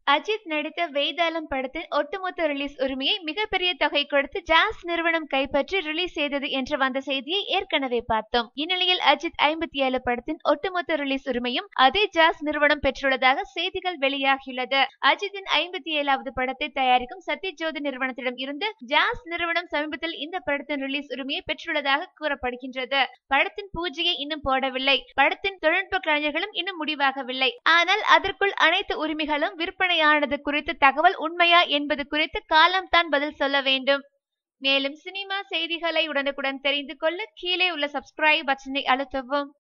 அஜித் நடித்த வேதாளம் படத்தின் ஒட்டுமொத்த ரிலீஸ் உரிமையை மிகப்பெரிய தொகை கொடுத்து ஜாஸ் நிறுவனம் கைப்பற்றி ரிலீஸ் செய்தது என்று வந்த செய்தியை ஏற்கனவே பார்த்தோம் இந்நிலையில் அஜித் ஐம்பத்தி ஏழு படத்தின் ஒட்டுமொத்த ரிலீஸ் உரிமையும் அதே ஜாஸ் நிறுவனம் பெற்றுள்ளதாக செய்திகள் வெளியாகியுள்ளது அஜித்தின் ஐம்பத்தி ஏழாவது படத்தை தயாரிக்கும் சத்யஜோதி நிறுவனத்திடம் இருந்து ஜாஸ் நிறுவனம் சமீபத்தில் இந்த படத்தின் ரிலீஸ் உரிமையை பெற்றுள்ளதாக கூறப்படுகின்றது படத்தின் பூஜையை இன்னும் போடவில்லை படத்தின் தொழில்நுட்ப கலைஞர்களும் இன்னும் முடிவாகவில்லை ஆனால் அதற்குள் அனைத்து உரிமைகளும் விற்பனையானது குறித்த தகவல் உண்மையா என்பது குறித்து காலம்தான் பதில் சொல்ல வேண்டும் மேலும் சினிமா செய்திகளை உடனுக்குடன் தெரிந்து கொள்ள கீழே உள்ள சப்ஸ்கிரைப் பட்டனை அழுத்தவும்